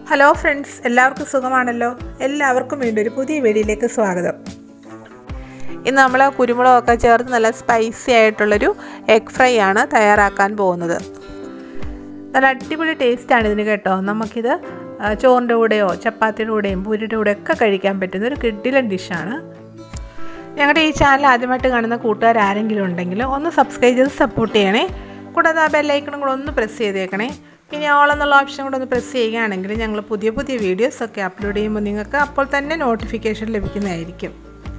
hello friends എല്ലാവർക്കും സുഖമാണല്ലോ എല്ലാവർക്കും വീണ്ടും ഒരു പുതിയ വീഡിയോയിലേക്ക് സ്വാഗതം ഇന്ന് നമ്മൾ കുരുമുളകൊക്കെ ചേർത്ത് നല്ല സ്പൈസി ആയിട്ടുള്ളൊരു എഗ് ഫ്രൈ ആണ് തയ്യാറാക്കാൻ പോകുന്നത് നല്ല അടിപൊളി ടേസ്റ്റാണ് ഇതിന് കേട്ടോ നമുക്കിത് ആ, ചോറിൻ്റെ കൂടെയോ ചപ്പാത്തിയുടെ കൂടെയും പൂരിയുടെ കൂടെ ഒക്കെ കഴിക്കാൻ പറ്റുന്ന ഒരു കിഡിലൻ ഡിഷാണ് ഞങ്ങളുടെ ഈ ചാനൽ ആദ്യമായിട്ട് കാണുന്ന കൂട്ടുകാർ ആരെങ്കിലും ഉണ്ടെങ്കിൽ ഒന്ന് സബ്സ്ക്രൈബ് ചെയ്ത് സപ്പോർട്ട് ചെയ്യണേ കൂടാതെ ആ ബെല്ലൈക്കണും കൂടെ ഒന്ന് പ്രസ് ചെയ്തേക്കണേ പിന്നെ ഓൾ എന്നുള്ള ഓപ്ഷൻ കൂടെ ഒന്ന് പ്രസ് ചെയ്യുകയാണെങ്കിൽ ഞങ്ങൾ പുതിയ പുതിയ വീഡിയോസ് ഒക്കെ അപ്ലോഡ് ചെയ്യുമ്പോൾ നിങ്ങൾക്ക് അപ്പോൾ തന്നെ നോട്ടിഫിക്കേഷൻ ലഭിക്കുന്നതായിരിക്കും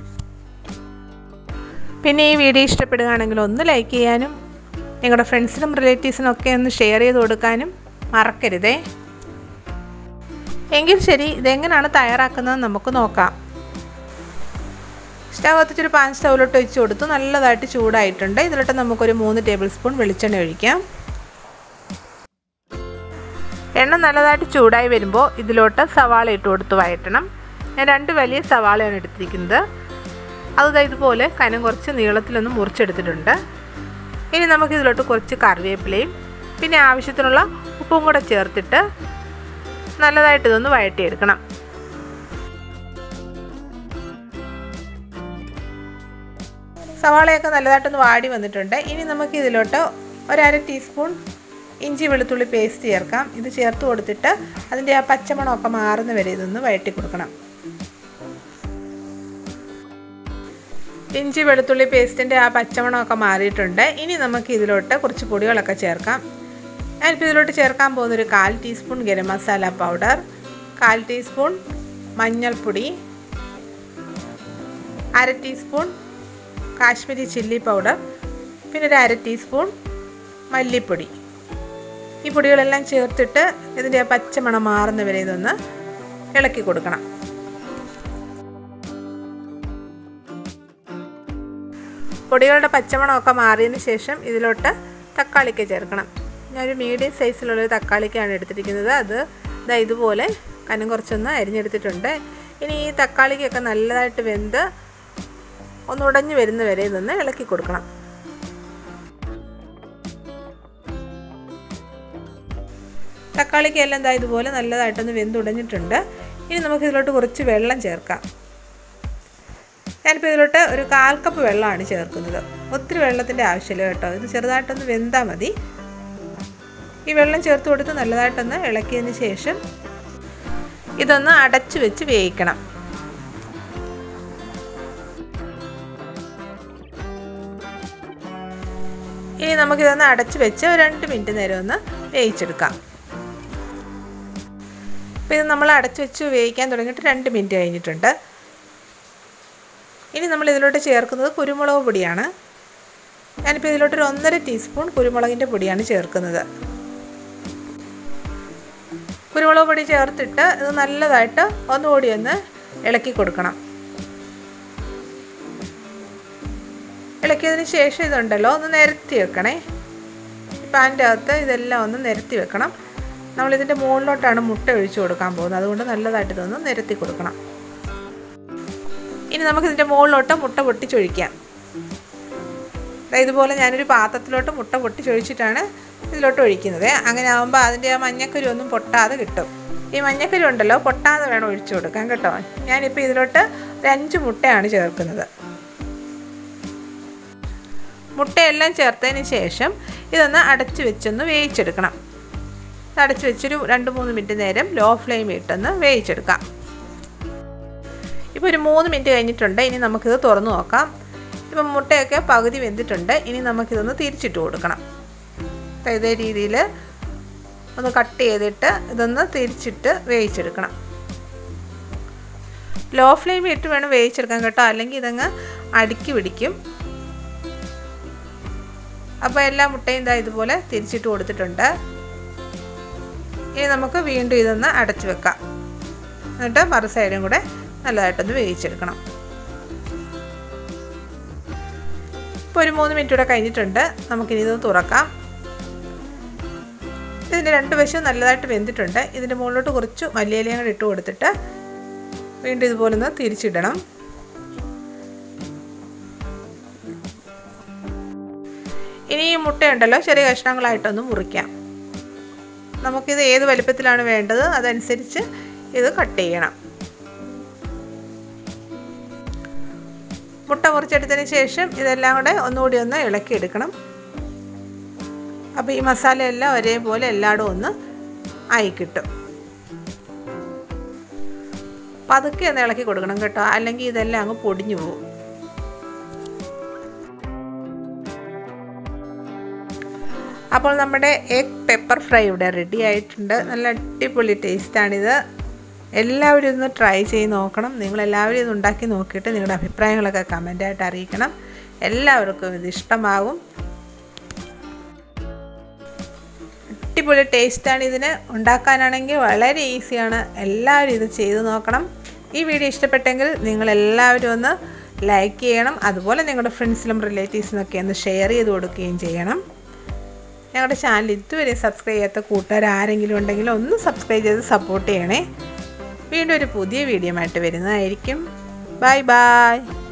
പിന്നെ ഈ വീഡിയോ ഇഷ്ടപ്പെടുകയാണെങ്കിൽ ഒന്ന് ലൈക്ക് ചെയ്യാനും നിങ്ങളുടെ ഫ്രണ്ട്സിനും റിലേറ്റീവ്സിനും ഒക്കെ ഒന്ന് ഷെയർ ചെയ്ത് കൊടുക്കാനും മറക്കരുതേ എങ്കിൽ ശരി ഇതെങ്ങനെയാണ് തയ്യാറാക്കുന്നത് നമുക്ക് നോക്കാം സ്റ്റവ് കത്തിച്ചൊരു പാൻ സ്റ്റൗവിലോട്ട് വെച്ച് കൊടുത്തു നല്ലതായിട്ട് ചൂടായിട്ടുണ്ട് ഇതിലോട്ട് നമുക്കൊരു മൂന്ന് ടേബിൾ സ്പൂൺ വെളിച്ചെണ്ണ ഒഴിക്കാം എണ്ണ നല്ലതായിട്ട് ചൂടായി വരുമ്പോൾ ഇതിലോട്ട് സവാള ഇട്ട് കൊടുത്ത് വഴറ്റണം ഞാൻ രണ്ട് വലിയ സവാളയാണ് എടുത്തിരിക്കുന്നത് അത് ദാ ഇതുപോലെ കനം കുറച്ച് നീളത്തിലൊന്ന് മുറിച്ചെടുത്തിട്ടുണ്ട് ഇനി നമുക്ക് ഇതിലോട്ട് കുറച്ച് കറിവേപ്പിലയും പിന്നെ ആവശ്യത്തിനുള്ള ഉപ്പും കൂടെ ചേർത്തിട്ട് നല്ലതായിട്ട് ഇതൊന്ന് വഴറ്റിയെടുക്കണം സവാളയൊക്കെ നല്ലതായിട്ടൊന്ന് വാടി വന്നിട്ടുണ്ട് ഇനി നമുക്ക് ഇതിലോട്ട് ഒരര ടീസ്പൂൺ ഇഞ്ചി വെളുത്തുള്ളി പേസ്റ്റ് ചേർക്കാം ഇത് ചേർത്ത് കൊടുത്തിട്ട് അതിൻ്റെ ആ പച്ചമണമൊക്കെ മാറുന്ന വരെ ഇതൊന്ന് വഴറ്റി കൊടുക്കണം ഇഞ്ചി വെളുത്തുള്ളി പേസ്റ്റിൻ്റെ ആ പച്ചമണമൊക്കെ മാറിയിട്ടുണ്ട് ഇനി നമുക്ക് ഇതിലോട്ട് കുറച്ച് പൊടികളൊക്കെ ചേർക്കാം ഞാനിപ്പോൾ ഇതിലോട്ട് ചേർക്കാൻ പോകുന്നൊരു കാൽ ടീസ്പൂൺ ഗരം മസാല പൗഡർ കാൽ ടീസ്പൂൺ മഞ്ഞൾപ്പൊടി അര ടീസ്പൂൺ കാശ്മീരി ചില്ലി പൗഡർ പിന്നെ ഒരു അര ടീസ്പൂൺ മല്ലിപ്പൊടി ഈ പൊടികളെല്ലാം ചേർത്തിട്ട് ഇതിൻ്റെ പച്ചമണം മാറുന്ന വരെ ഇതൊന്ന് ഇളക്കി കൊടുക്കണം പൊടികളുടെ പച്ചമണമൊക്കെ മാറിയതിന് ശേഷം ഇതിലോട്ട് തക്കാളിക്ക് ചേർക്കണം ഞാനൊരു മീഡിയം സൈസിലുള്ളൊരു തക്കാളിക്കാണ് എടുത്തിരിക്കുന്നത് അത് ഇതാ ഇതുപോലെ കനം കുറച്ചൊന്ന് അരിഞ്ഞെടുത്തിട്ടുണ്ട് ഇനി ഈ തക്കാളിക്കൊക്കെ നല്ലതായിട്ട് വെന്ത് ഒന്ന് ഉടഞ്ഞു വരുന്ന വരെ ഇതൊന്ന് ഇളക്കി കൊടുക്കണം തക്കാളിക്ക് എല്ലാം ഇതാ ഇതുപോലെ നല്ലതായിട്ടൊന്ന് വെന്തുടഞ്ഞിട്ടുണ്ട് ഇനി നമുക്ക് ഇതിലോട്ട് കുറച്ച് വെള്ളം ചേർക്കാം ഞാനിപ്പോൾ ഇതിലോട്ട് ഒരു കാൽ കപ്പ് വെള്ളമാണ് ചേർക്കുന്നത് ഒത്തിരി വെള്ളത്തിൻ്റെ ആവശ്യമില്ല കേട്ടോ ഇത് ചെറുതായിട്ടൊന്ന് വെന്താൽ മതി ഈ വെള്ളം ചേർത്ത് കൊടുത്ത് നല്ലതായിട്ടൊന്ന് ഇളക്കിയതിന് ശേഷം ഇതൊന്ന് അടച്ചു വെച്ച് വേവിക്കണം ഇനി നമുക്കിതൊന്ന് അടച്ച് വെച്ച് ഒരു രണ്ട് മിനിറ്റ് നേരം ഒന്ന് വേവിച്ചെടുക്കാം അപ്പോൾ ഇത് നമ്മൾ അടച്ച് വെച്ച് വേവിക്കാൻ തുടങ്ങിയിട്ട് രണ്ട് മിനിറ്റ് കഴിഞ്ഞിട്ടുണ്ട് ഇനി നമ്മൾ ഇതിലോട്ട് ചേർക്കുന്നത് കുരുമുളക് പൊടിയാണ് ഞാനിപ്പോൾ ഇതിലോട്ടൊരു ഒന്നര ടീസ്പൂൺ കുരുമുളകിൻ്റെ പൊടിയാണ് ചേർക്കുന്നത് കുരുമുളക് പൊടി ചേർത്തിട്ട് ഇത് നല്ലതായിട്ട് ഒന്നുകൂടി ഒന്ന് ഇളക്കി കൊടുക്കണം ഇളക്കിയതിന് ശേഷം ഇതുണ്ടല്ലോ ഒന്ന് നിരത്തി വെക്കണേ പാൻ്റെ അകത്ത് ഇതെല്ലാം ഒന്ന് നിരത്തി വെക്കണം നമ്മളിതിൻ്റെ മുകളിലോട്ടാണ് മുട്ട ഒഴിച്ചു കൊടുക്കാൻ പോകുന്നത് അതുകൊണ്ട് നല്ലതായിട്ട് ഇതൊന്ന് നിരത്തി കൊടുക്കണം ഇനി നമുക്കിതിൻ്റെ മുകളിലോട്ട് മുട്ട പൊട്ടിച്ചൊഴിക്കാം ഇതുപോലെ ഞാനൊരു പാത്രത്തിലോട്ട് മുട്ട പൊട്ടിച്ചൊഴിച്ചിട്ടാണ് ഇതിലോട്ട് ഒഴിക്കുന്നത് അങ്ങനെ ആകുമ്പോൾ അതിൻ്റെ ആ മഞ്ഞക്കരി ഒന്നും പൊട്ടാതെ കിട്ടും ഈ മഞ്ഞക്കരി ഉണ്ടല്ലോ പൊട്ടാതെ വേണം ഒഴിച്ചു കൊടുക്കാൻ കേട്ടോ ഞാനിപ്പോൾ ഇതിലോട്ട് ഒരു അഞ്ച് മുട്ടയാണ് ചേർക്കുന്നത് മുട്ടയെല്ലാം ചേർത്തതിന് ശേഷം ഇതൊന്ന് അടച്ചു വെച്ചൊന്ന് വേവിച്ചെടുക്കണം അടച്ചു വെച്ചൊരു രണ്ട് മൂന്ന് മിനിറ്റ് നേരം ലോ ഫ്ലെയിം ഇട്ടൊന്ന് വേവിച്ചെടുക്കാം ഇപ്പോൾ ഒരു മൂന്ന് മിനിറ്റ് കഴിഞ്ഞിട്ടുണ്ട് ഇനി നമുക്കിത് തുറന്നു നോക്കാം ഇപ്പം മുട്ടയൊക്കെ പകുതി വെന്തിട്ടുണ്ട് ഇനി നമുക്കിതൊന്ന് തിരിച്ചിട്ട് കൊടുക്കണം ഇതേ രീതിയിൽ ഒന്ന് കട്ട് ചെയ്തിട്ട് ഇതൊന്ന് തിരിച്ചിട്ട് വേവിച്ചെടുക്കണം ലോ ഫ്ലെയിം ഇട്ട് വേണം വേവിച്ചെടുക്കാൻ കേട്ടോ അല്ലെങ്കിൽ ഇതങ്ങ് അടുക്കി പിടിക്കും അപ്പോൾ എല്ലാ മുട്ടയും ഇതാ ഇതുപോലെ തിരിച്ചിട്ട് കൊടുത്തിട്ടുണ്ട് ഇനി നമുക്ക് വീണ്ടും ഇതൊന്ന് അടച്ചു വെക്കാം എന്നിട്ട് മറു സൈഡും കൂടെ നല്ലതായിട്ടൊന്ന് വേവിച്ചെടുക്കണം ഇപ്പോൾ ഒരു മൂന്ന് മിനിറ്റ് കൂടെ കഴിഞ്ഞിട്ടുണ്ട് നമുക്കിനി ഇതൊന്ന് തുറക്കാം ഇതിൻ്റെ രണ്ട് വശവും നല്ലതായിട്ട് വെന്തിട്ടുണ്ട് ഇതിൻ്റെ മുകളിലോട്ട് കുറച്ച് മല്ലിയിലയും കൂടെ ഇട്ട് കൊടുത്തിട്ട് വീണ്ടും ഇതുപോലെ ഒന്ന് തിരിച്ചിടണം ഇനി ഈ മുട്ടയുണ്ടല്ലോ ചെറിയ കഷ്ണങ്ങളായിട്ടൊന്ന് മുറിക്കാം നമുക്കിത് ഏത് വലിപ്പത്തിലാണ് വേണ്ടത് അതനുസരിച്ച് ഇത് കട്ട് ചെയ്യണം മുട്ട മുറിച്ചെടുത്തതിന് ശേഷം ഇതെല്ലാം കൂടെ ഒന്നുകൂടി ഒന്ന് ഇളക്കിയെടുക്കണം അപ്പോൾ ഈ മസാലയെല്ലാം ഒരേപോലെ എല്ലായിടും ഒന്ന് ആയി കിട്ടും പതുക്കെ ഒന്ന് ഇളക്കി കൊടുക്കണം കേട്ടോ അല്ലെങ്കിൽ ഇതെല്ലാം അങ്ങ് പൊടിഞ്ഞു പോകും അപ്പോൾ നമ്മുടെ എഗ് പെപ്പർ ഫ്രൈ ഇവിടെ റെഡി ആയിട്ടുണ്ട് നല്ല അടിപൊളി ടേസ്റ്റാണിത് എല്ലാവരും ഇതൊന്ന് ട്രൈ ചെയ്ത് നോക്കണം നിങ്ങളെല്ലാവരും ഇത് ഉണ്ടാക്കി നോക്കിയിട്ട് നിങ്ങളുടെ അഭിപ്രായങ്ങളൊക്കെ കമൻ്റായിട്ട് അറിയിക്കണം എല്ലാവർക്കും ഇത് ഇഷ്ടമാകും അടിപൊളി ടേസ്റ്റാണ് ഇതിന് ഉണ്ടാക്കാനാണെങ്കിൽ വളരെ ഈസിയാണ് എല്ലാവരും ഇത് ചെയ്ത് നോക്കണം ഈ വീഡിയോ ഇഷ്ടപ്പെട്ടെങ്കിൽ നിങ്ങളെല്ലാവരും ഒന്ന് ലൈക്ക് ചെയ്യണം അതുപോലെ നിങ്ങളുടെ ഫ്രണ്ട്സിലും റിലേറ്റീവ്സിനൊക്കെ ഒന്ന് ഷെയർ ചെയ്ത് കൊടുക്കുകയും ചെയ്യണം ഞങ്ങളുടെ ചാനൽ ഇതുവരെ സബ്സ്ക്രൈബ് ചെയ്യാത്ത കൂട്ടുകാർ ആരെങ്കിലും ഉണ്ടെങ്കിൽ ഒന്ന് സബ്സ്ക്രൈബ് ചെയ്ത് സപ്പോർട്ട് ചെയ്യണേ വീണ്ടും ഒരു പുതിയ വീഡിയോ ആയിട്ട് വരുന്നതായിരിക്കും ബൈ ബൈ